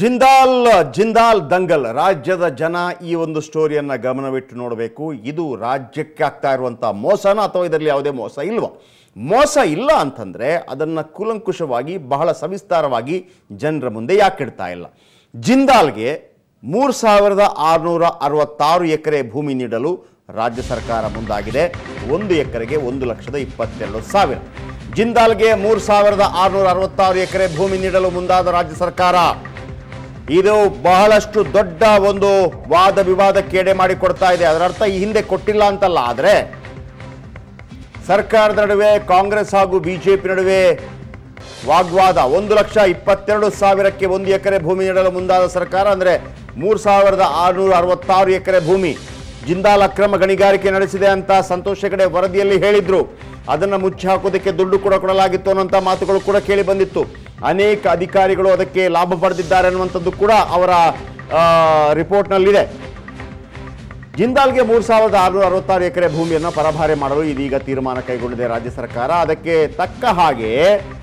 ಜಿಂದಾಲ್ ಜಿಂದಾಲ್ ದಂಗಲ್ ರಾಜ್ಯದ ಜನ ಈ ಒಂದು ಸ್ಟೋರಿಯನ್ನು ಗಮನವಿಟ್ಟು ನೋಡಬೇಕು ಇದು ರಾಜ್ಯಕ್ಕೆ ಆಗ್ತಾ ಇರುವಂಥ ಮೋಸನ ಅಥವಾ ಇದರಲ್ಲಿ ಯಾವುದೇ ಮೋಸ ಇಲ್ವಾ ಮೋಸ ಇಲ್ಲ ಅಂತಂದರೆ ಅದನ್ನು ಕೂಲಂಕುಷವಾಗಿ ಬಹಳ ಸವಿಸ್ತಾರವಾಗಿ ಜನರ ಮುಂದೆ ಯಾಕೆ ಇಡ್ತಾ ಇಲ್ಲ ಜಿಂದಾಲ್ಗೆ ಮೂರು ಸಾವಿರದ ಆರುನೂರ ಅರವತ್ತಾರು ಎಕರೆ ಭೂಮಿ ನೀಡಲು ರಾಜ್ಯ ಸರ್ಕಾರ ಮುಂದಾಗಿದೆ ಒಂದು ಎಕರೆಗೆ ಒಂದು ಲಕ್ಷದ ಇಪ್ಪತ್ತೆರಡು ಸಾವಿರ ಜಿಂದಾಲ್ಗೆ ಮೂರು ಸಾವಿರದ ಆರುನೂರ ಅರವತ್ತಾರು ಎಕರೆ ಭೂಮಿ ನೀಡಲು ಮುಂದಾದ ರಾಜ್ಯ ಸರ್ಕಾರ ಇದು ಬಹಳಷ್ಟು ದೊಡ್ಡ ಒಂದು ವಾದ ವಿವಾದಕ್ಕೆ ಎಡೆ ಮಾಡಿಕೊಡ್ತಾ ಇದೆ ಅದರ ಅರ್ಥ ಈ ಹಿಂದೆ ಕೊಟ್ಟಿಲ್ಲ ಅಂತಲ್ಲ ಆದರೆ ಸರ್ಕಾರದ ನಡುವೆ ಕಾಂಗ್ರೆಸ್ ಹಾಗೂ ಬಿಜೆಪಿ ನಡುವೆ ವಾಗ್ವಾದ ಒಂದು ಲಕ್ಷ ಇಪ್ಪತ್ತೆರಡು ಸಾವಿರಕ್ಕೆ ಒಂದು ಎಕರೆ ಭೂಮಿ ನೀಡಲು ಮುಂದಾದ ಸರ್ಕಾರ ಅಂದರೆ ಮೂರು ಸಾವಿರದ ಆರುನೂರ ಅರವತ್ತಾರು ಎಕರೆ ಭೂಮಿ ಜಿಂದಾಲ್ ಅಕ್ರಮ ಗಣಿಗಾರಿಕೆ ನಡೆಸಿದೆ ಅಂತ ಸಂತೋಷ್ ಹೆಗಡೆ ವರದಿಯಲ್ಲಿ ಹೇಳಿದ್ರು ಅದನ್ನು ಮುಚ್ಚಿ ಹಾಕೋದಕ್ಕೆ ದುಡ್ಡು ಕೂಡ ಕೊಡಲಾಗಿತ್ತು ಅನ್ನೋಂಥ ಮಾತುಗಳು ಕೂಡ ಕೇಳಿ ಬಂದಿತ್ತು ಅನೇಕ ಅಧಿಕಾರಿಗಳು ಅದಕ್ಕೆ ಲಾಭ ಪಡೆದಿದ್ದಾರೆ ಅನ್ನುವಂಥದ್ದು ಕೂಡ ಅವರ ಆ, ರಿಪೋರ್ಟ್ನಲ್ಲಿದೆ ಜಿಂದಾಲ್ಗೆ ಮೂರು ಸಾವಿರದ ಆರುನೂರ ಅರವತ್ತಾರು ಎಕರೆ ಭೂಮಿಯನ್ನು ಪರಭಾರೆ ಮಾಡಲು ಇದೀಗ ತೀರ್ಮಾನ ಕೈಗೊಂಡಿದೆ ರಾಜ್ಯ ಸರ್ಕಾರ ಅದಕ್ಕೆ ತಕ್ಕ ಹಾಗೆ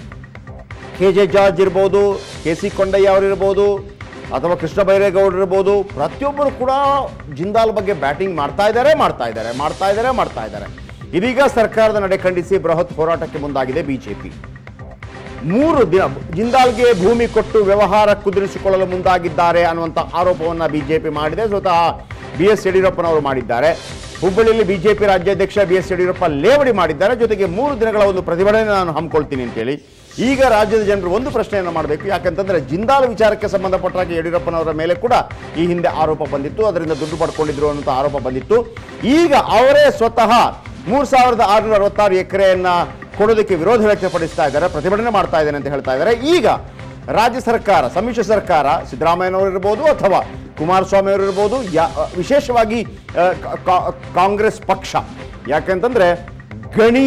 ಕೆ ಜೆ ಜಾರ್ಜ್ ಇರ್ಬೋದು ಕೆ ಸಿ ಕೊಂಡಯ್ಯ ಅವರಿರ್ಬೋದು ಅಥವಾ ಕೃಷ್ಣ ಬೈರೇಗೌಡರು ಇರ್ಬೋದು ಪ್ರತಿಯೊಬ್ಬರು ಕೂಡ ಜಿಂದಾಲ್ ಬಗ್ಗೆ ಬ್ಯಾಟಿಂಗ್ ಮಾಡ್ತಾ ಇದ್ದಾರೆ ಮಾಡ್ತಾ ಇದ್ದಾರೆ ಮಾಡ್ತಾ ಇದ್ದಾರೆ ಮಾಡ್ತಾ ಇದ್ದಾರೆ ಇದೀಗ ಸರ್ಕಾರದ ನಡೆ ಖಂಡಿಸಿ ಬೃಹತ್ ಹೋರಾಟಕ್ಕೆ ಮುಂದಾಗಿದೆ ಬಿಜೆಪಿ ಮೂರು ದಿನ ಜಿಂದಾಲ್ಗೆ ಭೂಮಿ ಕೊಟ್ಟು ವ್ಯವಹಾರ ಕುದುರಿಸಿಕೊಳ್ಳಲು ಮುಂದಾಗಿದ್ದಾರೆ ಅನ್ನುವಂಥ ಆರೋಪವನ್ನು ಬಿಜೆಪಿ ಮಾಡಿದೆ ಸ್ವತಃ ಬಿ ಎಸ್ ಯಡಿಯೂರಪ್ಪನವರು ಮಾಡಿದ್ದಾರೆ ಹುಬ್ಬಳ್ಳಿಯಲ್ಲಿ ಬಿಜೆಪಿ ರಾಜ್ಯಾಧ್ಯಕ್ಷ ಬಿ ಎಸ್ ಯಡಿಯೂರಪ್ಪ ಲೇವಡಿ ಮಾಡಿದ್ದಾರೆ ಜೊತೆಗೆ ಮೂರು ದಿನಗಳ ಒಂದು ಪ್ರತಿಭಟನೆ ನಾನು ಹಮ್ಮಿಕೊಳ್ತೀನಿ ಅಂತೇಳಿ ಈಗ ರಾಜ್ಯದ ಜನರು ಒಂದು ಪ್ರಶ್ನೆಯನ್ನು ಮಾಡಬೇಕು ಯಾಕಂತಂದ್ರೆ ಜಿಂದಾಲ್ ವಿಚಾರಕ್ಕೆ ಸಂಬಂಧಪಟ್ಟ ಹಾಗೆ ಯಡಿಯೂರಪ್ಪನವರ ಮೇಲೆ ಕೂಡ ಈ ಹಿಂದೆ ಆರೋಪ ಬಂದಿತ್ತು ಅದರಿಂದ ದುಡ್ಡು ಪಡ್ಕೊಂಡಿದ್ರು ಅನ್ನುವಂಥ ಆರೋಪ ಬಂದಿತ್ತು ಈಗ ಅವರೇ ಸ್ವತಃ ಮೂರು ಸಾವಿರದ ಆರುನೂರ ಅರವತ್ತಾರು ಎಕರೆಯನ್ನ ಕೊಡೋದಕ್ಕೆ ವಿರೋಧ ವ್ಯಕ್ತಪಡಿಸ್ತಾ ಇದ್ದಾರೆ ಪ್ರತಿಭಟನೆ ಮಾಡ್ತಾ ಇದ್ದೇನೆ ಅಂತ ಹೇಳ್ತಾ ಇದ್ದಾರೆ ಈಗ ರಾಜ್ಯ ಸರ್ಕಾರ ಸಮ್ಮಿಶ್ರ ಸರ್ಕಾರ ಸಿದ್ದರಾಮಯ್ಯನವರು ಇರ್ಬೋದು ಅಥವಾ ಕುಮಾರಸ್ವಾಮಿ ಅವರು ಇರ್ಬೋದು ಯಾ ವಿಶೇಷವಾಗಿ ಆ, ಕಾ- ಕಾ- ಕಾಂಗ್ರೆಸ್ ಪಕ್ಷ ಯಾಕೆಂತಂದ್ರೆ ಗಣಿ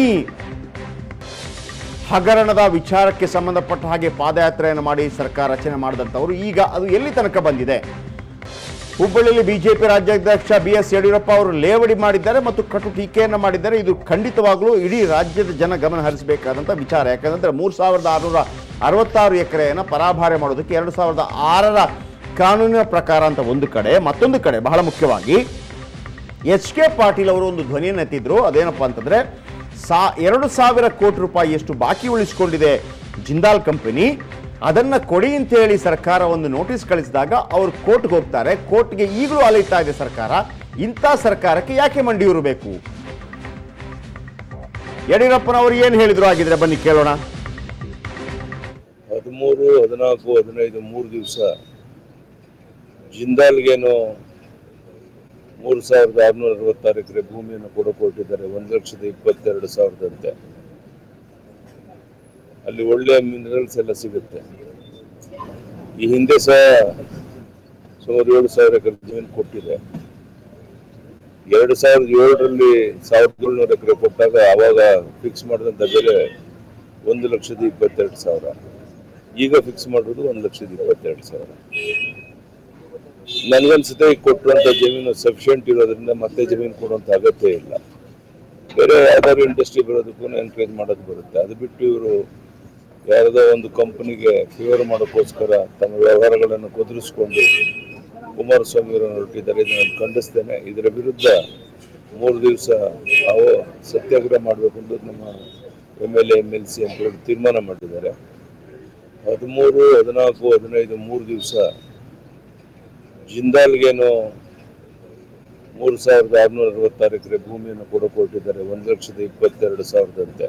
ಹಗರಣದ ವಿಚಾರಕ್ಕೆ ಸಂಬಂಧಪಟ್ಟ ಹಾಗೆ ಪಾದಯಾತ್ರೆಯನ್ನು ಮಾಡಿ ಸರ್ಕಾರ ರಚನೆ ಮಾಡಿದಂಥವರು ಈಗ ಅದು ಎಲ್ಲಿ ತನಕ ಬಂದಿದೆ ಹುಬ್ಬಳ್ಳಿಯಲ್ಲಿ ಬಿಜೆಪಿ ರಾಜ್ಯಾಧ್ಯಕ್ಷ ಬಿ ಎಸ್ ಯಡಿಯೂರಪ್ಪ ಅವರು ಲೇವಡಿ ಮಾಡಿದ್ದಾರೆ ಮತ್ತು ಕಟು ಟೀಕೆಯನ್ನು ಮಾಡಿದ್ದಾರೆ ಇದು ಖಂಡಿತವಾಗಲೂ ಇಡೀ ರಾಜ್ಯದ ಜನ ಗಮನ ಹರಿಸಬೇಕಾದಂಥ ವಿಚಾರ ಯಾಕಂದ್ರೆ ಮೂರು ಸಾವಿರದ ಆರುನೂರ ಅರವತ್ತಾರು ಎಕರೆಯನ್ನು ಪರಾಭಾರೆ ಮಾಡೋದಕ್ಕೆ ಎರಡು ಸಾವಿರದ ಆರರ ಕಾನೂನಿನ ಪ್ರಕಾರ ಅಂತ ಒಂದು ಕಡೆ ಮತ್ತೊಂದು ಕಡೆ ಬಹಳ ಮುಖ್ಯವಾಗಿ ಎಚ್ ಕೆ ಪಾಟೀಲ್ ಅವರು ಒಂದು ಧ್ವನಿಯನ್ನು ಎತ್ತಿದ್ರು ಅದೇನಪ್ಪ ಅಂತಂದ್ರೆ ಸಾ ಎರಡು ಸಾವಿರ ಕೋಟಿ ರೂಪಾಯಿಯಷ್ಟು ಬಾಕಿ ಉಳಿಸಿಕೊಂಡಿದೆ ಜಿಂದಾಲ್ ಕಂಪನಿ ಅದನ್ನ ಕೊಡಿ ಅಂತ ಹೇಳಿ ಸರ್ಕಾರ ಒಂದು ನೋಟಿಸ್ ಕಳಿಸಿದಾಗ ಅವರು ಕೋರ್ಟ್ಗೆ ಹೋಗ್ತಾರೆ ಕೋರ್ಟ್ಗೆ ಈಗಲೂ ಅಲೆಯುತ್ತಾ ಇದೆ ಸರ್ಕಾರ ಇಂಥ ಸರ್ಕಾರಕ್ಕೆ ಯಾಕೆ ಮಂಡಿಯೂರು ಬೇಕು ಯಡಿಯೂರಪ್ಪನವರು ಏನು ಹೇಳಿದ್ರು ಆಗಿದ್ರೆ ಬನ್ನಿ ಕೇಳೋಣ ಹದಿಮೂರು ಹದಿನಾಲ್ಕು ಹದಿನೈದು ಮೂರು ದಿವಸ ಜಿಂದಾಲ್ಗೇನು ಮೂರು ಸಾವಿರದ ಆರುನೂರ ಅರವತ್ತಾರು ಎಕರೆ ಭೂಮಿಯನ್ನು ಕೊಡಕೊಟ್ಟಿದ್ದಾರೆ ಒಂದು ಲಕ್ಷದ ಇಪ್ಪತ್ತೆರಡು ಸಾವಿರದಂತೆ ಅಲ್ಲಿ ಒಳ್ಳೆಯ ಮಿನರಲ್ಸ್ ಎಲ್ಲ ಸಿಗುತ್ತೆ ಈ ಹಿಂದೆ ಸಹ ಸುಮಾರು ಏಳು ಸಾವಿರ ಎಕರೆ ಜಮೀನು ಕೊಟ್ಟಿದೆ ಎರಡು ಸಾವಿರದ ಏಳರಲ್ಲಿ ಸಾವಿರದ ಏಳ್ನೂರು ಎಕರೆ ಕೊಟ್ಟಾಗ ಆವಾಗ ಫಿಕ್ಸ್ ಮಾಡಿದಂಥ ಬೆಲೆ ಒಂದು ಲಕ್ಷದ ಇಪ್ಪತ್ತೆರಡು ಸಾವಿರ ಈಗ ಫಿಕ್ಸ್ ಮಾಡೋದು ಒಂದು ಲಕ್ಷದ ಇಪ್ಪತ್ತೆರಡು ಸಾವಿರ ನನಗನ್ಸುತ್ತೆ ಈಗ ಕೊಟ್ಟಿರುವಂಥ ಜಮೀನು ಸಫಿಷಿಯಂಟ್ ಇರೋದ್ರಿಂದ ಮತ್ತೆ ಜಮೀನು ಕೊಡುವಂಥ ಅಗತ್ಯ ಇಲ್ಲ ಬೇರೆ ಯಾವ್ದಾದ್ರು ಇಂಡಸ್ಟ್ರಿ ಬರೋದಕ್ಕೂ ಎನ್ಕರೇಜ್ ಮಾಡೋದು ಬರುತ್ತೆ ಅದು ಬಿಟ್ಟು ಇವರು ಯಾರದೋ ಒಂದು ಕಂಪನಿಗೆ ಫೇವರ್ ಮಾಡೋಕ್ಕೋಸ್ಕರ ತಮ್ಮ ವ್ಯವಹಾರಗಳನ್ನು ಕುದುರಿಸ್ಕೊಂಡು ಕುಮಾರಸ್ವಾಮಿ ಅವರನ್ನು ಹೊರಟಿದ್ದಾರೆ ಇದನ್ನು ನಾನು ಖಂಡಿಸ್ತೇನೆ ಇದರ ವಿರುದ್ಧ ಮೂರು ದಿವಸ ನಾವು ಸತ್ಯಾಗ್ರಹ ಮಾಡಬೇಕು ಅಂತ ನಮ್ಮ M L A M L C ಅಂತ ಹೇಳಿ ತೀರ್ಮಾನ ಮಾಡಿದ್ದಾರೆ ಹದಿಮೂರು ಹದಿನಾಲ್ಕು ಹದಿನೈದು ಮೂರು ದಿವಸ ಜಿಂದಾಲ್ಗೇನು ಮೂರು ಸಾವಿರದ ಆರುನೂರ ಅರವತ್ತಾರು ಎಕರೆ ಭೂಮಿಯನ್ನು ಕೊಡಕೊಟ್ಟಿದ್ದಾರೆ ಒಂದು ಲಕ್ಷದ ಇಪ್ಪತ್ತೆರಡು ಸಾವಿರದಂತೆ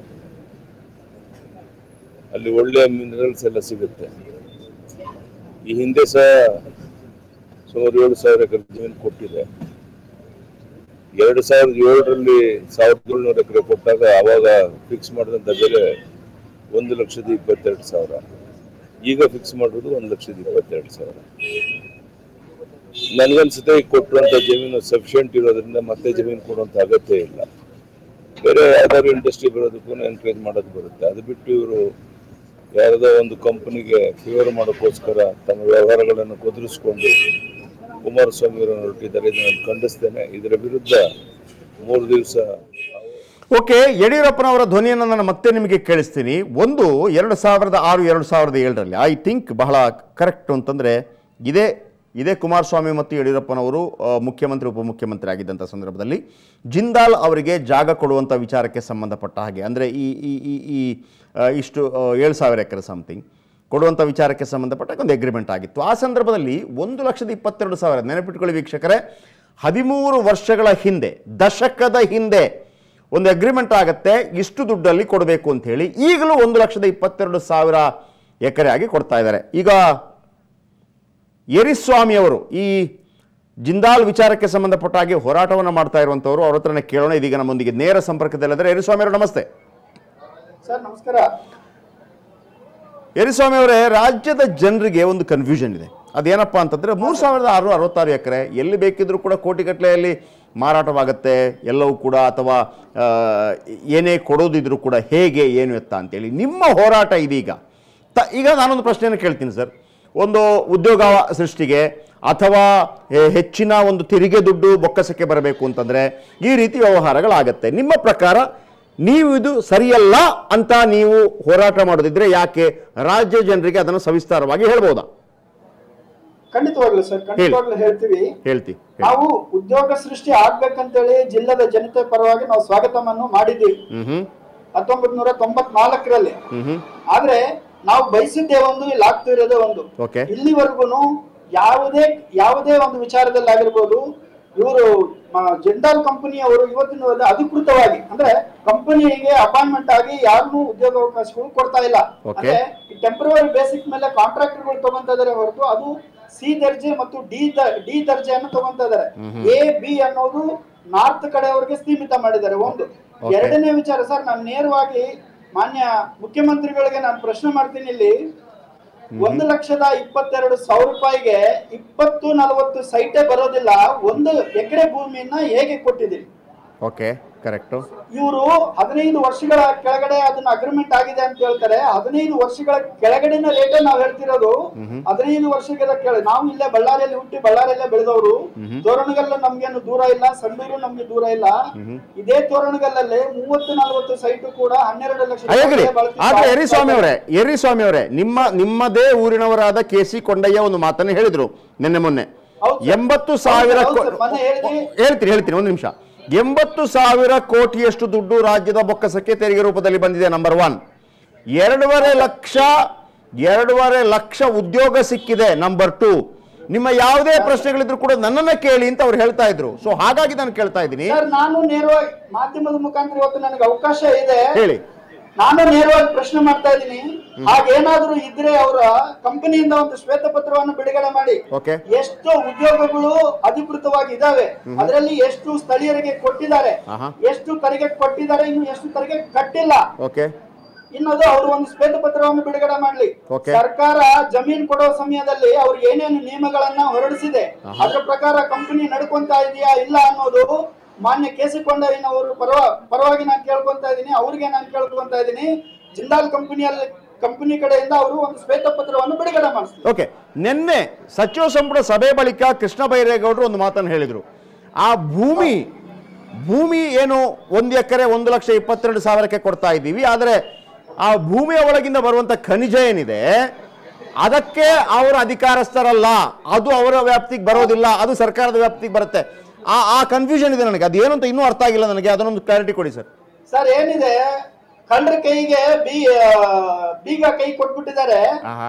ಅಲ್ಲಿ ಒಳ್ಳೆಯ ಮಿನರಲ್ಸ್ ಎಲ್ಲ ಸಿಗುತ್ತೆ ಈ ಹಿಂದೆ ಸಹ ಸುಮಾರು ಏಳು ಸಾವಿರ ಎಕರೆ ಜಮೀನು ಕೊಟ್ಟಿದೆ ಎರಡು ಸಾವಿರದ ಏಳರಲ್ಲಿ ಸಾವಿರದ ಏಳ್ನೂರು ಎಕರೆ ಕೊಟ್ಟಾಗ ಆವಾಗ ಫಿಕ್ಸ್ ಮಾಡಿದಂಥ ಬೆಲೆ ಒಂದು ಲಕ್ಷದ ಇಪ್ಪತ್ತೆರಡು ಸಾವಿರ ಈಗ ಫಿಕ್ಸ್ ಮಾಡೋದು ಒಂದು ಲಕ್ಷದ ಇಪ್ಪತ್ತೆರಡು ಸಾವಿರ ನನಗನ್ಸುತ್ತೆ ಈಗ ಕೊಟ್ಟಿರುವಂಥ ಜಮೀನು ಸಫಿಷಿಯಂಟ್ ಇರೋದ್ರಿಂದ ಮತ್ತೆ ಜಮೀನು ಕೊಡುವಂಥ ಅಗತ್ಯ ಇಲ್ಲ ಬೇರೆ ಯಾವ್ದಾದ್ರು ಇಂಡಸ್ಟ್ರಿ ಬರೋದಕ್ಕೂ ಎನ್ಕರೇಜ್ ಮಾಡೋದು ಬರುತ್ತೆ ಅದು ಬಿಟ್ಟು ಇವರು ಯಾರದೋ ಒಂದು ಕಂಪನಿಗೆ ಫೇವರ್ ಮಾಡೋಕ್ಕೋಸ್ಕರ ತಮ್ಮ ವ್ಯವಹಾರಗಳನ್ನು ಕುದುರಿಸ್ಕೊಂಡು ಕುಮಾರಸ್ವಾಮಿ ಅವರನ್ನು ಹೊರಟಿದ್ದಾರೆ ಇದನ್ನು ನಾನು ಖಂಡಿಸ್ತೇನೆ ಇದರ ವಿರುದ್ಧ ಮೂರು ದಿವಸ ಓಕೆ ಯಡಿಯೂರಪ್ಪನವರ ಧ್ವನಿಯನ್ನು ನಾನು ಮತ್ತೆ ನಿಮಗೆ ಕೇಳಿಸ್ತೀನಿ ಒಂದು ಎರಡು ಸಾವಿರದ ಆರು ಎರಡು ಸಾವಿರದ ಏಳರಲ್ಲಿ ಐ ಥಿಂಕ್ ಬಹಳ ಕರೆಕ್ಟ್ ಅಂತಂದರೆ ಇದೇ ಇದೇ ಕುಮಾರಸ್ವಾಮಿ ಮತ್ತು ಯಡಿಯೂರಪ್ಪನವರು ಆ, ಮುಖ್ಯಮಂತ್ರಿ ಉಪಮುಖ್ಯಮಂತ್ರಿ ಆಗಿದ್ದಂಥ ಸಂದರ್ಭದಲ್ಲಿ ಜಿಂದಾಲ್ ಅವರಿಗೆ ಜಾಗ ಕೊಡುವಂಥ ವಿಚಾರಕ್ಕೆ ಸಂಬಂಧಪಟ್ಟ ಹಾಗೆ ಅಂದರೆ ಈ ಈ ಈ ಈ ಆ, ಇಷ್ಟು ಆ, ಏಳು ಸಾವಿರ ಎಕರೆ ಸಮಥಿಂಗ್ ಕೊಡುವಂಥ ವಿಚಾರಕ್ಕೆ ಸಂಬಂಧಪಟ್ಟ ಒಂದು ಅಗ್ರಿಮೆಂಟ್ ಆಗಿತ್ತು ಆ ಸಂದರ್ಭದಲ್ಲಿ ಒಂದು ಲಕ್ಷದ ಇಪ್ಪತ್ತೆರಡು ಸಾವಿರ ನೆನಪಿಟ್ಕೊಳ್ಳಿ ವೀಕ್ಷಕರೇ ಹದಿಮೂರು ವರ್ಷಗಳ ಹಿಂದೆ ದಶಕದ ಹಿಂದೆ ಒಂದು ಅಗ್ರಿಮೆಂಟ್ ಆಗುತ್ತೆ ಇಷ್ಟು ದುಡ್ಡಲ್ಲಿ ಕೊಡಬೇಕು ಅಂತ ಹೇಳಿ ಈಗಲೂ ಒಂದು ಲಕ್ಷದ ಇಪ್ಪತ್ತೆರಡು ಸಾವಿರ ಎಕರೆ ಆಗಿ ಕೊಡ್ತಾ ಇದ್ದಾರೆ ಈಗ ಯರಿಸ್ವಾಮಿ ಅವರು ಈ ಜಿಂದಾಲ್ ವಿಚಾರಕ್ಕೆ ಸಂಬಂಧಪಟ್ಟ ಹಾಗೆ ಹೋರಾಟವನ್ನು ಮಾಡ್ತಾ ಇರುವಂಥವ್ರು ಅವ್ರ ಹತ್ರನೇ ಕೇಳೋಣ ಇದೀಗ ನಮ್ಮೊಂದಿಗೆ ನೇರ ಸಂಪರ್ಕದಲ್ಲಿದ್ದಾರೆ ಯರಿಸ್ವಾಮಿ ಅವರು ನಮಸ್ತೆ ಸರ್ ನಮಸ್ಕಾರ ಯರಿಸ್ವಾಮಿ ಅವರೇ ರಾಜ್ಯದ ಜನರಿಗೆ ಒಂದು ಕನ್ಫ್ಯೂಷನ್ ಇದೆ ಅದೇನಪ್ಪ ಅಂತಂದರೆ ಮೂರು ಸಾವಿರದ ಆರುನೂರ ಅರವತ್ತಾರು ಎಕರೆ ಎಲ್ಲಿ ಬೇಕಿದ್ರೂ ಕೂಡ ಕೋಟಿಗಟ್ಟಲೆಯಲ್ಲಿ ಮಾರಾಟವಾಗುತ್ತೆ ಎಲ್ಲವೂ ಕೂಡ ಅಥವಾ ಆ, ಏನೇ ಕೊಡೋದಿದ್ರು ಕೂಡ ಹೇಗೆ ಏನು ಎತ್ತ ಅಂತೇಳಿ ನಿಮ್ಮ ಹೋರಾಟ ಇದೀಗ ತ ಈಗ ನಾನೊಂದು ಪ್ರಶ್ನೆಯನ್ನು ಕೇಳ್ತೀನಿ ಸರ್ ಒಂದು ಉದ್ಯೋಗ ಸೃಷ್ಟಿಗೆ ಅಥವಾ ಹೆ- ಹೆಚ್ಚಿನ ಒಂದು ತೆರಿಗೆ ದುಡ್ಡು ಬೊಕ್ಕಸಕ್ಕೆ ಬರಬೇಕು ಅಂತಂದರೆ ಈ ರೀತಿ ವ್ಯವಹಾರಗಳಾಗತ್ತೆ ನಿಮ್ಮ ಪ್ರಕಾರ ನೀವು ಇದು ಸರಿಯಲ್ಲ ಅಂತ ನೀವು ಹೋರಾಟ ಮಾಡೋದಿದ್ರೆ ಯಾಕೆ ರಾಜ್ಯ ಜನರಿಗೆ ಅದನ್ನು ಸವಿಸ್ತಾರವಾಗಿ ಹೇಳ್ಬೋದಾ ಖಂಡಿತವಾಗ್ಲು ಸರ್ ಖಂಡಿತವಾಗ್ಲು ಹೇಳ್ತೀವಿ ಹೇಳ್ತಿ ನಾವು ಉದ್ಯೋಗ ಸೃಷ್ಟಿ ಆಗ್ಬೇಕಂತೇಳಿ ಜಿಲ್ಲದ ಜನತೆ ಪರವಾಗಿ ನಾವು ಸ್ವಾಗತವನ್ನು ಮಾಡಿದ್ದೀವಿ ಹ್ಮ್ ಹ್ಮ್ ಹತ್ತೊಂಬತ್ ನೂರ ತೊಂಬತ್ನಾಲ್ಕರಲ್ಲಿ ಹ್ಮ್ ಹ್ಮ್ ಆದ್ರೆ ನಾವು ಬಯಸಿದ್ದೇ ಒಂದು ಇಲ್ಲಿ ಆಗ್ತಿರೋದೇ ಒಂದು ಓಕೆ ಇಲ್ಲಿವರೆಗೂ ಯಾವುದೇ ಯಾವುದೇ ಒಂದು ವಿಚಾರದಲ್ಲಿ ಆಗಿರ್ಬೋದು ಇವರು ಜಿಂದಾಲ್ ಕಂಪನಿಯವರು ಇವತ್ತಿನ ಅಧಿಕೃತವಾಗಿ ಅಂದ್ರೆ ಕಂಪನಿಗೆ ಅಪಾಯಿಂಟ್ಮೆಂಟ್ ಆಗಿ ಯಾರನ್ನೂ ಉದ್ಯೋಗಾವಕಾಶಗಳು ಕೊಡ್ತಾ ಇಲ್ಲ Okay. ಅಂದ್ರೆ ಟೆಂಪರರಿ ಬೇಸಿಕ್ ಮೇಲೆ ಕಾಂಟ್ರಾಕ್ಟರ್ಗಳು ತಗೊಂತ ಇದಾರೆ ಹೊರತು ಅದು ಸಿ ದರ್ಜೆ ಮತ್ತು ಡಿ ಡಿ ದರ್ಜೆಯನ್ನು ತಗೊಂತ ಇದಾರೆ ಎ ಬಿ ಅನ್ನೋದು ನಾರ್ತ್ ಕಡೆಯವರಿಗೆ ಸೀಮಿತ ಮಾಡಿದ್ದಾರೆ ಒಂದು Okay. ಎರಡನೇ ವಿಚಾರ ಸರ್ ನಾನು ನೇರವಾಗಿ ಮಾನ್ಯ ಮುಖ್ಯಮಂತ್ರಿಗಳಿಗೆ ನಾನು ಪ್ರಶ್ನೆ ಮಾಡ್ತೀನಿ ಇಲ್ಲಿ ಒಂದು ಲಕ್ಷದ ಇಪ್ಪತ್ತೆರಡು ಸಾವಿರ ರೂಪಾಯಿಗೆ ಇಪ್ಪತ್ತು ನಲವತ್ತು ಸೈಟೇ ಬರೋದಿಲ್ಲ ಒಂದು ಎಕರೆ ಭೂಮಿಯನ್ನ ಹೇಗೆ ಕೊಟ್ಟಿದ್ದೀರಿ ಓಕೆ ಕರೆಕ್ಟು ಇವರು ಹದಿನೈದು ವರ್ಷಗಳ ಕೆಳಗಡೆ ಅದನ್ನ ಅಗ್ರಿಮೆಂಟ್ ಆಗಿದೆ ಅಂತ ಹೇಳ್ತಾರೆ ಹದಿನೈದು ವರ್ಷಗಳ ಕೆಳಗಡೆನ ರೇಟ್ ನಾವು ಹೇಳ್ತಿರೋದು ಹದಿನೈದು ವರ್ಷಗಳ ಕೆಳ ನಾವು ಇಲ್ಲೇ ಬಳ್ಳಾರಿಯಲ್ಲಿ ಹುಟ್ಟಿ ಬಳ್ಳಾರಿಯಲ್ಲೇ ಬೆಳೆದವರು ತೋರಣಗಲ್ಲ ನಮ್ಗೇನು ದೂರ ಇಲ್ಲ ಸಂಡೂರು ನಮ್ಗೆ ದೂರ ಇಲ್ಲ ಇದೇ ತೋರಣಗಲ್ಲಲ್ಲಿ ಮೂವತ್ತು ನಲವತ್ತು ಸೈಟು ಕೂಡ ಹನ್ನೆರಡು ಲಕ್ಷ ಅಯ್ಯಗಿರಿ ರೂಪಾಯಿ ಬಳಕೆ ಆದ್ರೆ ಯರಿಸ್ವಾಮಿ ಅವರೇ ಯರಿಸ್ವಾಮಿ ಅವರೇ ನಿಮ್ಮ ನಿಮ್ಮದೇ ಊರಿನವರಾದ ಕೆ ಸಿ ಕೊಂಡಯ್ಯ ಒಂದು ಮಾತನ್ನು ಹೇಳಿದ್ರು ನಿನ್ನೆ ಮೊನ್ನೆ ಹೌದು ಸರ್. ಎಂಬತ್ತು ಸಾವಿರ ಹೌದು ಕೋ- ಸರ್, ಮೊನ್ನೆ ಹೇಳಿದ್ರಿ. ಹೇಳ್ತೀನಿ ಹೇಳ್ತೀನಿ ಒಂದು ನಿಮಿಷ ಎಂಬತ್ತು ಸಾವಿರ ಕೋಟಿಯಷ್ಟು ದುಡ್ಡು ರಾಜ್ಯದ ಬೊಕ್ಕಸಕ್ಕೆ ತೆರಿಗೆ ರೂಪದಲ್ಲಿ ಬಂದಿದೆ ನಂಬರ್ ಒನ್ ಎರಡೂವರೆ ಲಕ್ಷ ಎರಡೂವರೆ ಲಕ್ಷ ಉದ್ಯೋಗ ಸಿಕ್ಕಿದೆ ನಂಬರ್ ಟೂ ನಿಮ್ಮ ಯಾವುದೇ ಪ್ರಶ್ನೆಗಳಿದ್ರು ಕೂಡ ನನ್ನನ್ನ ಕೇಳಿ ಅಂತ ಅವ್ರು ಹೇಳ್ತಾ ಇದ್ರು ಸೊ ಹಾಗಾಗಿ ನಾನು ಕೇಳ್ತಾ ಇದ್ದೀನಿ ಸರ್ ನಾನು ನೇರವಾಗಿ ಮಾಧ್ಯಮದ ಮುಖಾಂತರ ಇವತ್ತು ನನಗೆ ಅವಕಾಶ ಇದೆ ಹೇಳಿ ನಾನು ನೇರವಾಗಿ ಪ್ರಶ್ನೆ ಮಾಡ್ತಾ ಇದ್ದೀನಿ ಹಾಗೇನಾದ್ರೂ ಇದ್ರೆ ಅವರ ಕಂಪನಿಯಿಂದ ಒಂದು ಶ್ವೇತ ಪತ್ರವನ್ನು ಬಿಡುಗಡೆ ಮಾಡಿ ಓಕೆ ಎಷ್ಟು ಉದ್ಯೋಗಗಳು ಅಧಿಕೃತವಾಗಿ ಇದಾವೆ ಅದರಲ್ಲಿ ಎಷ್ಟು ಸ್ಥಳೀಯರಿಗೆ ಕೊಟ್ಟಿದ್ದಾರೆ ಆಹಾ. ಎಷ್ಟು ತೆರಿಗೆ ಕೊಟ್ಟಿದ್ದಾರೆ ಇನ್ನು ಎಷ್ಟು ತೆರಿಗೆ ಕಟ್ಟಿಲ್ಲ ಓಕೆ ಇನ್ನದು ಅವರು ಒಂದು ಶ್ವೇತ ಪತ್ರವನ್ನು ಬಿಡುಗಡೆ ಮಾಡ್ಲಿ Okay. ಸರ್ಕಾರ ಜಮೀನ್ ಕೊಡೋ ಸಮಯದಲ್ಲಿ ಅವ್ರಿಗೆ ಏನೇನು ನಿಯಮಗಳನ್ನ ಹೊರಡಿಸಿದೆ ಅದ್ರ ಪ್ರಕಾರ ಕಂಪನಿ ನಡ್ಕೊಂತ ಇದೆಯಾ ಇಲ್ಲ ಅನ್ನೋದು ಮಾನ್ಯ ಕೆ ಸಿ ಕೊಂಡಯ್ಯನವರು ಪರವ ಪರವಾಗಿ ನಾನು ಕೇಳ್ಕೊಂತ ಇದ್ದೀನಿ ಅವ್ರಿಗೆ ನಾನು ಕೇಳ್ಕೊಂತ ಇದ್ದೀನಿ ಜಿಂದಾಲ್ ಕಂಪನಿಯಲ್ಲಿ ಕಂಪನಿ ಕಡೆಯಿಂದ ಅವರು ಒಂದು ಶ್ವೇತ ಪತ್ರವನ್ನು ಬಿಡುಗಡೆ ಮಾಡಿಸ್ತಾರೆ ಓಕೆ ನಿನ್ನೆ ಸಚಿವ ಸಂಪುಟ ಸಭೆ ಬಳಿಕ ಕೃಷ್ಣ ಬೈರೇಗೌಡರು ಒಂದು ಮಾತನ್ನು ಹೇಳಿದರು ಆ ಭೂಮಿ ಭೂಮಿ ಏನು ಒಂದು ಎಕರೆ ಒಂದು ಲಕ್ಷ ಇಪ್ಪತ್ತೆರಡು ಸಾವಿರಕ್ಕೆ ಕೊಡ್ತಾ ಇದ್ದೀವಿ ಆದರೆ ಆ ಭೂಮಿಯ ಒಳಗಿಂದ ಬರುವಂಥ ಖನಿಜ ಏನಿದೆ ಅದಕ್ಕೆ ಅವರ ಅಧಿಕಾರಸ್ಥರಲ್ಲ ಅದು ಅವರ ವ್ಯಾಪ್ತಿಗೆ ಬರೋದಿಲ್ಲ ಅದು ಸರ್ಕಾರದ ವ್ಯಾಪ್ತಿಗೆ ಬರುತ್ತೆ ಆ ಆ ಕನ್ಫ್ಯೂಷನ್ ಇದೆ ನನಗೆ ಅದು ಏನು ಅಂತ ಇನ್ನೂ ಅರ್ಥ ಆಗಿಲ್ಲ ನನಗೆ ಅದನ್ನೊಂದು ಕ್ಲಾರಿಟಿ ಕೊಡಿ ಸರ್ ಸರ್ ಏನಿದೆ ಕಳ್ಳರ ಕೈಗೆ ಬೀ ಆ, ಬೀಗ ಕೈ ಕೊಟ್ಬಿಟ್ಟಿದ್ದಾರೆ ಆಹಾ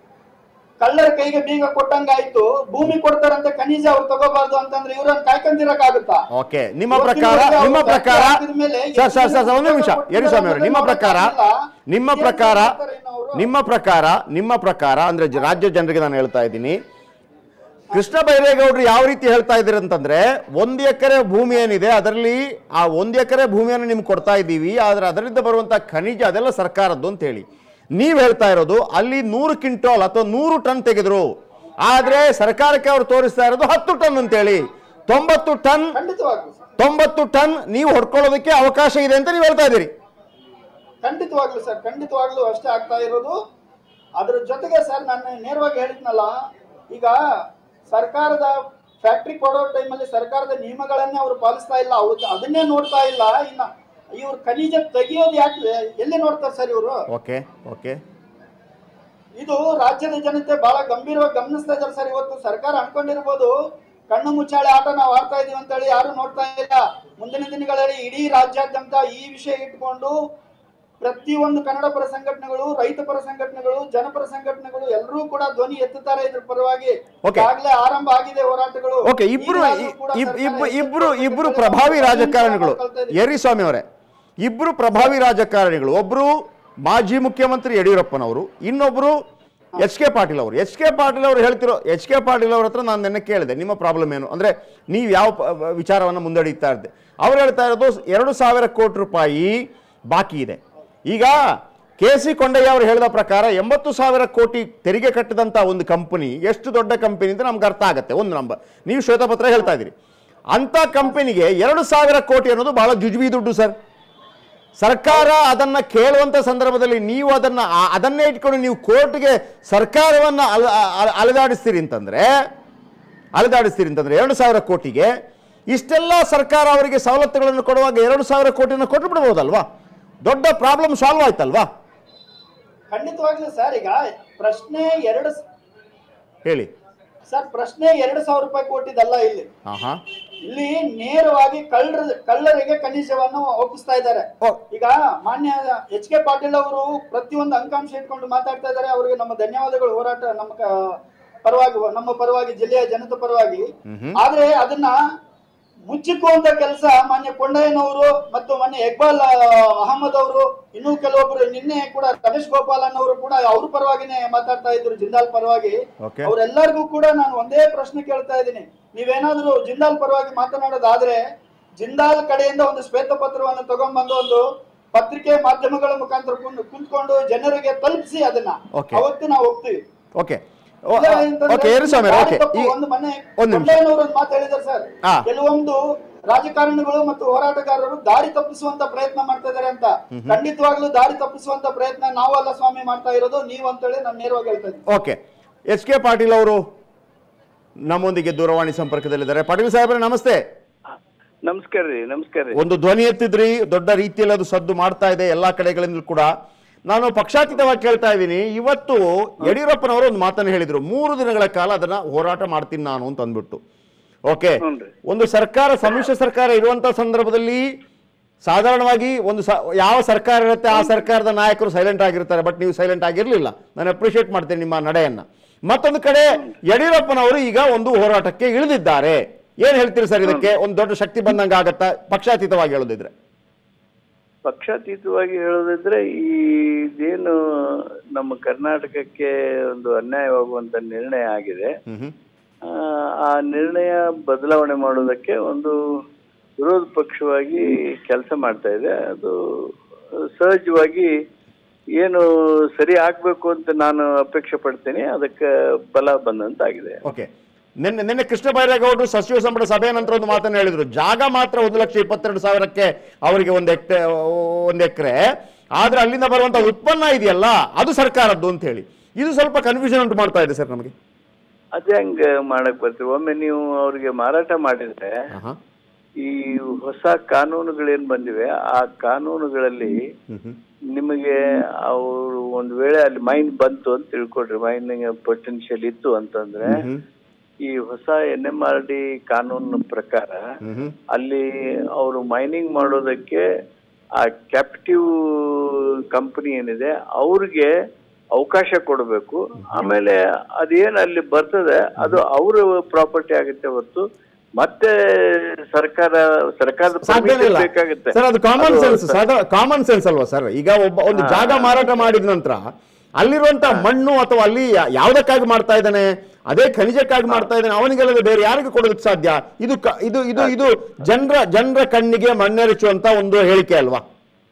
ಕಳ್ಳರ ಕೈಗೆ ಬೀಗ ಕೊಟ್ಟಂಗಾಯ್ತು ಭೂಮಿ ಕೊಡ್ತಾರಂತೆ ಖನಿಜ ಅವ್ರು ತಗೋಬಾರ್ದು ಅಂತಂದ್ರೆ ಇವ್ರನ್ನ ಕಾಯ್ಕೊಂಡಿರಕ್ಕಾಗುತ್ತಾ ಓಕೆ ನಿಮ್ಮ ಇವತ್ತಿನ ಪ್ರಕಾರ ವರೆಗೆ ನಿಮ್ಮ ಅವ್ರು ಪ್ರಕಾರ ಹಾಕಿದ ಮೇಲೆ ಸರ್ ಸರ್ ಸರ್ ಎಷ್ಟು ಒಂದು ನಿಮಿಷ ಕೊಟ್ಟಿದ್ದಾರೆ ಯರಿಸ್ವಾಮಿ ಅವರು ನಿಮ್ಮ ಅನ್ನೋದನ್ನ ಪ್ರಕಾರ ನೋಡಕ್ಕಾಗಿಲ್ಲ. ನಿಮ್ಮ ಏನು ಪ್ರಕಾರ ಮಾಡ್ತಾರೆ ಇನ್ನು ಅವ್ರು? ನಿಮ್ಮ ಪ್ರಕಾರ ನಿಮ್ಮ ಪ್ರಕಾರ ಅಂದ್ರೆ ಜ- ರಾಜ್ಯ ಜನರಿಗೆ ನಾನು ಹೇಳ್ತಾ ಇದ್ದೀನಿ ಕೃಷ್ಣ ಬೈರೇಗೌಡರು ಯಾವ ರೀತಿ ಹೇಳ್ತಾ ಇದ್ದೀರಿ ಅಂತಂದ್ರೆ ಒಂದು ಎಕರೆ ಭೂಮಿ ಏನಿದೆ ಅದರಲ್ಲಿ ಆ ಒಂದು ಎಕರೆ ಭೂಮಿಯನ್ನು ನಿಮ್ಗೆ ಕೊಡ್ತಾ ಇದ್ದೀವಿ ಆದ್ರೆ ಅದರಿಂದ ಬರುವಂತ ಖನಿಜ ಅದೆಲ್ಲ ಸರ್ಕಾರದ್ದು ಅಂತ ಹೇಳಿ ನೀವು ಹೇಳ್ತಾ ಇರೋದು ಅಲ್ಲಿ ನೂರು ಕ್ವಿಂಟಾಲ್ ಅಥವಾ ನೂರು ಟನ್ ತೆಗೆದ್ರು ಆದ್ರೆ ಸರ್ಕಾರಕ್ಕೆ ಅವರು ತೋರಿಸ್ತಾ ಇರೋದು ಹತ್ತು ಟನ್ ಅಂತೇಳಿ ತೊಂಬತ್ತು ಟನ್ ಖಂಡಿತವಾಗ್ಲು ಸರ್. ತೊಂಬತ್ತು ಟನ್ ನೀವು ಹೊಡ್ಕೊಳ್ಳೋದಕ್ಕೆ ಅವಕಾಶ ಇದೆ ಅಂತ ನೀವು ಹೇಳ್ತಾ ಇದ್ದೀರಿ ಖಂಡಿತವಾಗ್ಲು ಸರ್ ಖಂಡಿತವಾಗ್ಲು ಅಷ್ಟೇ ಆಗ್ತಾ ಇರೋದು ಅದ್ರ ಜೊತೆಗೆ ಸರ್ ನಾನು ನೇರವಾಗಿ ಹೇಳಿದ್ನಲ್ಲ ಈಗ ಸರ್ಕಾರದ ಫ್ಯಾಕ್ಟ್ರಿ ಕೊಡೋ ಟೈಮಲ್ಲಿ ಸರ್ಕಾರದ ನಿಯಮಗಳನ್ನೇ ಅವರು ಪಾಲಿಸ್ತಾ ಇಲ್ಲ ಅವ್ರು ಅದನ್ನೇ ನೋಡ್ತಾ ಇಲ್ಲ ಇನ್ನ ಇವ್ರು ಖನಿಜ ತೆಗಿಯೋದು ಯಾಕೆ ಎಲ್ಲಿ ನೋಡ್ತಾರೆ ಸರ್ ಇವರು ಓಕೆ ಓಕೆ ಇದು ರಾಜ್ಯದ ಜನತೆ ಬಹಳ ಗಂಭೀರವಾಗಿ ಗಮನಿಸ್ತಾ ಇದ್ದಾರೆ ಸರ್ ಇವತ್ತು ಸರ್ಕಾರ ಅನ್ಕೊಂಡಿರ್ಬೋದು ಕಣ್ಣು ಮುಚ್ಚಾಳೆ ಆಟ ನಾವು ಆಡ್ತಾ ಇದೀವಿ ಅಂತ ಹೇಳಿ ಯಾರು ನೋಡ್ತಾ ಇಲ್ಲ ಮುಂದಿನ ದಿನಗಳಲ್ಲಿ ಇಡೀ ರಾಜ್ಯಾದ್ಯಂತ ಈ ವಿಷಯ ಇಟ್ಕೊಂಡು ಪ್ರತಿಯೊಂದು ಕನ್ನಡ ಪರ ಸಂಘಟನೆಗಳು ರೈತ ಪರ ಸಂಘಟನೆಗಳು ಜನಪರ ಸಂಘಟನೆಗಳು ಎಲ್ಲರೂ ಕೂಡ ಧ್ವನಿ ಎತ್ತುತ್ತಾರೆ ಇದ್ರ ಪರವಾಗಿ Okay. ಈಗಾಗಲೇ ಆರಂಭ ಆಗಿದೆ ಹೋರಾಟಗಳು ಓಕೆ ಇಬ್ರು ಈಗಾಗ್ಲೂ ಕೂಡ ಇಬ್- ಸರ್ಕಾರ ಇಬ್- ಎಷ್ಟು ಇಬ್ರು ಪ್ರತಿಭಟನೆ ಇಬ್ರು ಮಾಡ್ಕೊಳ್ತಾ ಪ್ರಭಾವಿ ಇದೆ. ರಾಜಕಾರಣಿಗಳು ಮಾಡ್ಕೊಳ್ತಾ ಇದೆ. ಯರಿ ಸ್ವಾಮಿ ಅವರೇ ಇಬ್ರು ಪ್ರಭಾವಿ ರಾಜಕಾರಣಿಗಳು ಒಬ್ರು ಮಾಜಿ ಮುಖ್ಯಮಂತ್ರಿ ಯಡಿಯೂರಪ್ಪನವರು ಇನ್ನೊಬ್ರು ಎಚ್ ಕೆ ಪಾಟೀಲ್ ಅವರು ಎಚ್ ಕೆ ಪಾಟೀಲ್ ಅವರು ಹೇಳ್ತಿರೋ ಎಚ್ ಕೆ ಪಾಟೀಲ್ ಅವ್ರ ಹತ್ರ ನಾನು ನಿನ್ನೆ ಕೇಳಿದೆ ನಿಮ್ಮ ಪ್ರಾಬ್ಲಮ್ ಏನು ಅಂದ್ರೆ ನೀವು ಯಾವ ಪ- ವಿಚಾರವನ್ನು ಮುಂದಡಿತಾ ಇದ್ದೆ ಅವ್ರು ಹೇಳ್ತಾ ಇರೋದು ಎರಡು ಸಾವಿರ ಕೋಟಿ ರೂಪಾಯಿ ಬಾಕಿ ಇದೆ ಈಗ ಕೆ ಸಿ ಕೊಂಡಯ್ಯ ಅವರು ಹೇಳಿದ ಪ್ರಕಾರ ಎಂಬತ್ತು ಸಾವಿರ ಕೋಟಿ ತೆರಿಗೆ ಕಟ್ಟಿದಂಥ ಒಂದು ಕಂಪನಿ ಎಷ್ಟು ದೊಡ್ಡ ಕಂಪನಿ ಅಂತ ನಮ್ಗೆ ಅರ್ಥ ಆಗುತ್ತೆ ಒಂದು ನಂಬರ್ ನೀವು ಶ್ವೇತಪತ್ರ ಹೇಳ್ತಾ ಇದ್ದೀರಿ ಅಂಥ ಕಂಪನಿಗೆ ಎರಡು ಸಾವಿರ ಕೋಟಿ ಅನ್ನೋದು ಬಹಳ ಜುಜುಬಿ ದುಡ್ಡು ಸರ್ ಸರ್ಕಾರ ಅದನ್ನ ಕೇಳುವಂತ ಸಂದರ್ಭದಲ್ಲಿ ನೀವು ಅದನ್ನ ಆ- ಅದನ್ನೇ ಇಟ್ಕೊಂಡು ನೀವು ಕೋರ್ಟ್ಗೆ ಸರ್ಕಾರವನ್ನ ಅಲ ಅಲ- ಅಲೆದಾಡಿಸ್ತೀರಿ ಅಂತಂದ್ರೆ ಅಲೆದಾಡಿಸ್ತೀರಿ ಅಂತಂದ್ರೆ ಎರಡು ಸಾವಿರ ಕೋಟಿಗೆ ಇಷ್ಟೆಲ್ಲ ಸರ್ಕಾರ ಅವರಿಗೆ ಸವಲತ್ತುಗಳನ್ನು ಕೊಡುವಾಗ ಎರಡು ಸಾವಿರ ಕೋಟಿನ ಕೊಟ್ಟು ಬಿಡ್ಬೋದಲ್ವಾ ದೊಡ್ಡ ಪ್ರಾಬ್ಲಮ್ ಸಾಲ್ವ್ ಆಯ್ತಲ್ವಾ ಖಂಡಿತವಾಗ್ಲೂ ಸರ್ ಈಗ ಪ್ರಶ್ನೆ ಎರಡು ಸ- ಹೇಳಿ ಸರ್ ಪ್ರಶ್ನೆ ಎರಡು ಸಾವಿರ ರೂಪಾಯಿ ಕೊಟ್ಟಿದ್ದಲ್ಲ ಇಲ್ಲಿ ಹಾ ಹಾ ಇಲ್ಲಿ ನೇರವಾಗಿ ಕಳ್ಳರ ಕಳ್ಳರಿಗೆ ಖನಿಜವನ್ನು ಒಪ್ಪಿಸ್ತಾ ಇದ್ದಾರೆ ಓ. ಈಗ ಮಾನ್ಯ ಎಚ್ ಕೆ ಪಾಟೀಲ್ ಅವರು ಪ್ರತಿಯೊಂದು ಅಂಕಾಂಶ ಇಟ್ಕೊಂಡು ಮಾತಾಡ್ತಾ ಇದ್ದಾರೆ ಅವರಿಗೆ ನಮ್ಮ ಧನ್ಯವಾದಗಳು ಹೋರಾಟ ನಮ್ಮ ಕ- ಪರವಾಗಿ ನಮ್ಮ ಪರವಾಗಿ ಜಿಲ್ಲೆಯ ಜನತೆ ಪರವಾಗಿ ಆದ್ರೆ ಅದನ್ನ ಮುಚ್ಚಿಕ್ಕುವಂತ ಕೆಲಸ ಮಾನ್ಯ ಕೊಂಡಯ್ಯನವರು ಮತ್ತು ಮಾನ್ಯ ಇಕ್ಬಾಲ್ ಆ, ಅಹಮದ್ ಅವರು ಇನ್ನೂ ಕೆಲವೊಬ್ರು ನಿನ್ನೆ ಕೂಡ ರಮೇಶ್ ಗೋಪಾಲನ್ ಅವರು ಕೂಡ ಅವ್ರ ಪರವಾಗಿನೇ ಮಾತಾಡ್ತಾ ಇದ್ರು ಜಿಂದಾಲ್ ಪರವಾಗಿ ಓಕೆ ಅವರೆಲ್ಲರಿಗೂ ಕೂಡ ನಾನು ಒಂದೇ ಪ್ರಶ್ನೆ ಕೇಳ್ತಾ ಇದ್ದೀನಿ ನೀವೇನಾದ್ರೂ ಜಿಂದಾಲ್ ಪರವಾಗಿ ಮಾತನಾಡೋದಾದ್ರೆ ಜಿಂದಾಲ್ ಕಡೆಯಿಂದ ಒಂದು ಶ್ವೇತ ಪತ್ರವನ್ನು ತಗೊಂಡ್ಬಂದು ಒಂದು ಪತ್ರಿಕೆ ಮಾಧ್ಯಮಗಳ ಮುಖಾಂತರ ಕುಂತ್- ಕುಂತ್ಕೊಂಡು ಜನರಿಗೆ ತಲುಪಿಸಿ ಅದನ್ನ Okay. ಅವತ್ತು ನಾವು ಹೋಗ್ತೀವಿ ಓಕೆ ಇಲ್ಲ ಅಂತಂದ್ರೆ ಓಕೆ ಏರು ಸ್ವಾಮಿ ದಾರಿ ಓಕೆ ತಪ್ಪು ಈ ಒಂದು ಮನೆ ಒಂದ್ ನಿಮಿಷ. ಕೊಂಡಯ್ಯನವರು ಒಂದು ಮಾತು ಹೇಳಿದ್ದಾರೆ ಸರ್ ಹಾ. ಕೆಲವೊಂದು ರಾಜಕಾರಣಿಗಳು ಮತ್ತು ಹೋರಾಟಗಾರರು ದಾರಿ ತಪ್ಪಿಸುವಂತ ಪ್ರಯತ್ನ ಮಾಡ್ತಾ ಇದಾರೆ ಅಂತ ಖಂಡಿತವಾಗ್ಲೂ ದಾರಿ ತಪ್ಪಿಸುವಂತ ಪ್ರಯತ್ನ ನಾವಲ್ಲ ಸ್ವಾಮಿ ಮಾಡ್ತಾ ಇರೋದು ನೀವು ಅಂತೇಳಿ ನಾನು ನೇರವಾಗಿ ಹೇಳ್ತಾ ಇದ್ದೀನಿ ಓಕೆ ಎಚ್ ಕೆ ಪಾಟೀಲ್ ಅವರು ನಮ್ಮೊಂದಿಗೆ ದೂರವಾಣಿ ಸಂಪರ್ಕದಲ್ಲಿದ್ದಾರೆ ಪಾಟೀಲ್ ಸಾಹೇಬ್ರೆ ನಮಸ್ತೆ ನಮಸ್ಕಾರ ರೀ ನಮಸ್ಕಾರ ರೀ ಒಂದು ಧ್ವನಿ ಎತ್ತಿದ್ರಿ ದೊಡ್ಡ ರೀತಿಯಲ್ಲಿ ಅದು ಸದ್ದು ಮಾಡ್ತಾ ಇದೆ ಎಲ್ಲಾ ಕಡೆಗಳಿಂದಲೂ ಕೂಡ ನಾನು ಪಕ್ಷಾತೀತವಾಗಿ ಕೇಳ್ತಾ ಇದ್ದೀನಿ ಇವತ್ತು ಯಡಿಯೂರಪ್ಪನವರು ಒಂದು ಮಾತನ್ನು ಹೇಳಿದ್ರು ಮೂರು ದಿನಗಳ ಕಾಲ ಅದನ್ನ ಹೋರಾಟ ಮಾಡ್ತೀನಿ ನಾನು ಅಂತ ಅಂದ್ಬಿಟ್ಟು ಓಕೆ ಹ್ಞೂನ್ರಿ. ಒಂದು ಸರ್ಕಾರ ಸಮ್ಮಿಶ್ರ ಸರ್ಕಾರ ಇರುವಂತ ಸಂದರ್ಭದಲ್ಲಿ ಸಾಧಾರಣವಾಗಿ ಒಂದು ಸ ಯಾವ ಸರ್ಕಾರ ಇರುತ್ತೆ ಆ ಸರ್ಕಾರದ ನಾಯಕರು ಸೈಲೆಂಟ್ ಆಗಿರ್ತಾರೆ ಬಟ್ ನೀವು ಸೈಲೆಂಟ್ ಆಗಿರಲಿಲ್ಲ ನಾನು ಅಪ್ರಿಷಿಯೇಟ್ ಮಾಡ್ತೇನೆ ನಿಮ್ಮ ನಡೆಯನ್ನ ಮತ್ತೊಂದು ಕಡೆ ಯಡಿಯೂರಪ್ಪನವರು ಈಗ ಒಂದು ಹೋರಾಟಕ್ಕೆ ಇಳಿದಿದ್ದಾರೆ ಏನ್ ಹೇಳ್ತೀರಿ ಸರ್ ಇದಕ್ಕೆ ಒಂದು ದೊಡ್ಡ ಶಕ್ತಿ ಬಂದಂಗ ಆಗತ್ತಾ ಪಕ್ಷಾತೀತವಾಗಿ ಹೇಳೋದಿದ್ರೆ ಪಕ್ಷಾತೀತವಾಗಿ ಹೇಳೋದಿದ್ರೆ ಈ ಇದೇನು ನಮ್ಮ ಕರ್ನಾಟಕಕ್ಕೆ ಒಂದು ಅನ್ಯಾಯವಾಗುವಂತ ನಿರ್ಣಯ ಆಗಿದೆ ಹ್ಮ್ ಹ್ಮ್ ಆ, ಆ ನಿರ್ಣಯ ಬದಲಾವಣೆ ಮಾಡೋದಕ್ಕೆ ಒಂದು ವಿರೋಧ ಪಕ್ಷವಾಗಿ ಕೆಲಸ ಮಾಡ್ತಾ ಇದೆ ಅದು ಸಹಜವಾಗಿ ಏನು ಸರಿ ಆಗ್ಬೇಕು ಅಂತ ನಾನು ಅಪೇಕ್ಷೆ ಪಡ್ತೀನಿ ಅದಕ್ಕೆ ಬಲ ಬಂದಂತಾಗಿದೆ ಓಕೆ ನಿನ್ನೆ ನಿನ್ನೆ ಕೃಷ್ಣ ಬೈರೇಗೌಡರು ಸಚಿವ ಸಂಪುಟ ಸಭೆಯ ನಂತರ ಒಂದು ಮಾತನ್ನು ಹೇಳಿದ್ರು ಜಾಗ ಮಾತ್ರ ಒಂದು ಲಕ್ಷ ಇಪ್ಪತ್ತೆರಡು ಸಾವಿರಕ್ಕೆ ಅವರಿಗೆ ಒಂದು ಎಕ್ಟೆ ಒಂದು ಎಕರೆ ಆದ್ರೆ ಅಲ್ಲಿಂದ ಬರುವಂತ ಉತ್ಪನ್ನ ಇದೆಯಲ್ಲ ಅದು ಸರ್ಕಾರದ್ದು ಅಂತ ಹೇಳಿ ಇದು ಸ್ವಲ್ಪ ಕನ್ಫ್ಯೂಷನ್ ಉಂಟು ಮಾಡ್ತಾ ಇದೆ ಸರ್ ನಮಗೆ ಅದೇ ಹಂಗ ಮಾಡಕ್ ಬರ್ತೀವಿ ಒಮ್ಮೆ ನೀವು ಅವ್ರಿಗೆ ಮಾರಾಟ ಮಾಡಿದ್ರೆ ಆಹಾ. ಈ ಹೊಸ ಕಾನೂನುಗಳೇನ್ ಬಂದಿವೆ ಆ ಕಾನೂನುಗಳಲ್ಲಿ ಹ್ಮ್ ಹ್ಮ್. ನಿಮಗೆ ಅವರು ಒಂದ್ ವೇಳೆ ಅಲ್ಲಿ ಮೈನ್ ಬಂತು ಅಂತ ತಿಳ್ಕೊಡ್ರಿ ಮೈನಿಂಗ್ ಪೊಟೆನ್ಶಿಯಲ್ ಇತ್ತು ಅಂತಂದ್ರೆ ಹ್ಮ್ ಈ ಹೊಸ ಎನ್ ಎಂ ಆರ್ ಡಿ ಕಾನೂನು ಪ್ರಕಾರ ಹ್ಮ್ ಹ್ಮ್. ಅಲ್ಲಿ ಅವರು ಮೈನಿಂಗ್ ಮಾಡೋದಕ್ಕೆ ಆ ಕ್ಯಾಪ್ಟಿವ್ ಕಂಪನಿ ಏನಿದೆ ಅವ್ರಿಗೆ ಅವಕಾಶ ಕೊಡಬೇಕು ಆಮೇಲೆ ಅದೇನ್ ಅಲ್ಲಿ ಬರ್ತದೆ ಅದು ಅವ್ರ ಪ್ರಾಪರ್ಟಿ ಆಗುತ್ತೆ ಹೊರತು ಮತ್ತೆ ಸರ್ಕಾರ ಸರ್ಕಾರದ ಸಾಧ್ಯನೇ permission ಇಲ್ಲ ಬೇಕಾಗುತ್ತೆ ಸರ್ ಅದು ಕಾಮನ್ ಅದು ಸೆನ್ಸ್ ಕಾಮನ್ ಸೆನ್ಸ್ ಅಲ್ವಾ ಸರ್ ಈಗ ಒಬ್ಬ ಒಂದು ಜಾಗ ಮಾರಾಟ ಮಾಡಿದ ನಂತರ ಅಲ್ಲಿರುವಂತ ಮಣ್ಣು ಅಥವಾ ಅಲ್ಲಿ ಯಾ- ಯಾವ್ದಕ್ಕಾಗಿ ಮಾಡ್ತಾ ಇದ್ದಾನೆ ಅದೇ ಖನಿಜಕ್ಕಾಗಿ ಮಾಡ್ತಾ ಇದ್ದಾನೆ ಅವನಿಗೆಲ್ಲದೆ ಬೇರೆ ಯಾರಿಗೆ ಕೊಡೋದಕ್ಕೆ ಸಾಧ್ಯ ಇದು ಕ- ಇದು ಇದು ಇದು ಜನರ ಜನರ ಕಣ್ಣಿಗೆ ಮಣ್ಣೆರಚುವಂತ ಒಂದು ಹೇಳಿಕೆ ಅಲ್ವಾ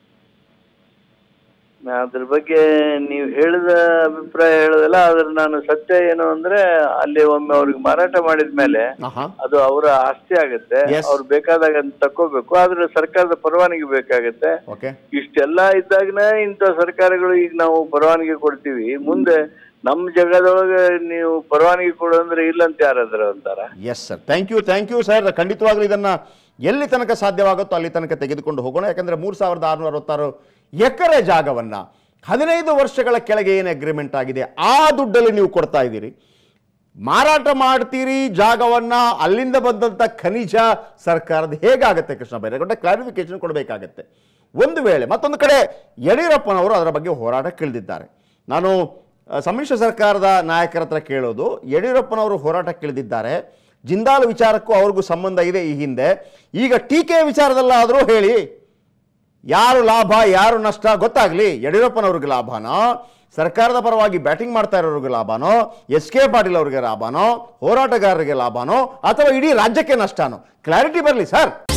ಅದ್ರ ಬಗ್ಗೆ ನೀವು ಹೇಳಿದ ಅಭಿಪ್ರಾಯ ಹೇಳೋದಲ್ಲ ಆದ್ರೆ ನಾನು ಸತ್ಯ ಏನು ಅಂದ್ರೆ ಅಲ್ಲಿ ಒಮ್ಮೆ ಅವ್ರಿಗೆ ಮಾರಾಟ ಮಾಡಿದ್ಮೇಲೆ ಆಹಾ ಅದು ಅವರ ಆಸ್ತಿ ಆಗುತ್ತೆ Yes. ಅವ್ರು ಬೇಕಾದಾಗ ಅದನ್ನ ತಕ್ಕೋಬೇಕು ಆದ್ರೆ ಸರ್ಕಾರದ ಪರವಾನಗಿ ಬೇಕಾಗುತ್ತೆ ಓಕೆ ಇಷ್ಟೆಲ್ಲ ಇದ್ದಾಗನ ಇಂಥ ಸರ್ಕಾರಗಳು ಈಗ ನಾವು ಪರವಾನಗಿ ಕೊಡ್ತೀವಿ ಮುಂದೆ ನಮ್ಮ ಜಗದೊಳಗೆ ನೀವು ಪರವಾನಗಿ ಕೊಡು ಅಂದ್ರೆ ಇಲ್ಲ ಅಂತ ಯಾರಾದ್ರ ಅಂತಾರ yes sir thank you thank you sir ಖಂಡಿತವಾಗ್ಲೂ ಇದನ್ನ ಎಲ್ಲಿ ತನಕ ಸಾಧ್ಯವಾಗುತ್ತೋ ಅಲ್ಲಿ ತನಕ ತೆಗೆದುಕೊಂಡು ಹೋಗೋಣ ಯಾಕಂದ್ರೆ ಮೂರು ಸಾವಿರದ ಆರುನೂರ ಅರವತ್ತಾರು ಎಕರೆ ಜಾಗವನ್ನ ಹದಿನೈದು ವರ್ಷಗಳ ಕೆಳಗೆ ಏನು ಅಗ್ರಿಮೆಂಟ್ ಆಗಿದೆ ಆ ದುಡ್ಡಲ್ಲಿ ನೀವು ಕೊಡ್ತಾ ಇದ್ದೀರಿ ಮಾರಾಟ ಮಾಡ್ತೀರಿ ಜಾಗವನ್ನ ಅಲ್ಲಿಂದ ಬಂದಂಥ ಖನಿಜ ಸರ್ಕಾರದ ಹೇಗಾಗತ್ತೆ ಕೃಷ್ಣ ಬೈರೇಗೌಡ ಕ್ಲಾರಿಫಿಕೇಶನ್ ಕೊಡಬೇಕಾಗತ್ತೆ ಒಂದು ವೇಳೆ ಮತ್ತೊಂದು ಕಡೆ ಯಡಿಯೂರಪ್ಪನವರು ಅದರ ಬಗ್ಗೆ ಹೋರಾಟಕ್ಕಿಳಿದಿದ್ದಾರೆ ನಾನು ಆ, ಸಮ್ಮಿಶ್ರ ಸರ್ಕಾರದ ನಾಯಕರ ಹತ್ರ ಕೇಳೋದು ಯಡಿಯೂರಪ್ಪನವರು ಹೋರಾಟಕ್ಕಿಳಿದಿದ್ದಾರೆ ಜಿಂದಾಲ್ ವಿಚಾರಕ್ಕೂ ಅವ್ರಿಗೂ ಸಂಬಂಧ ಇದೆ ಈ ಹಿಂದೆ ಈಗ ಟೀಕೆ ವಿಚಾರದಲ್ಲಾದರೂ ಹೇಳಿ ಯಾರು ಲಾಭ ಯಾರು ನಷ್ಟ ಗೊತ್ತಾಗ್ಲಿ ಯಡಿಯೂರಪ್ಪನವ್ರಿಗೆ ಲಾಭನೋ ಸರ್ಕಾರದ ಪರವಾಗಿ ಬ್ಯಾಟಿಂಗ್ ಮಾಡ್ತಾ ಇರೋರಿಗೆ ಲಾಭನೋ ಎಸ್ ಕೆ ಪಾಟೀಲ್ ಅವರಿಗೆ ಲಾಭನೋ ಹೋರಾಟಗಾರರಿಗೆ ಲಾಭನೋ ಅಥವಾ ಇಡೀ ರಾಜ್ಯಕ್ಕೆ ನಷ್ಟನೋ ಕ್ಲಾರಿಟಿ ಬರಲಿ ಸರ್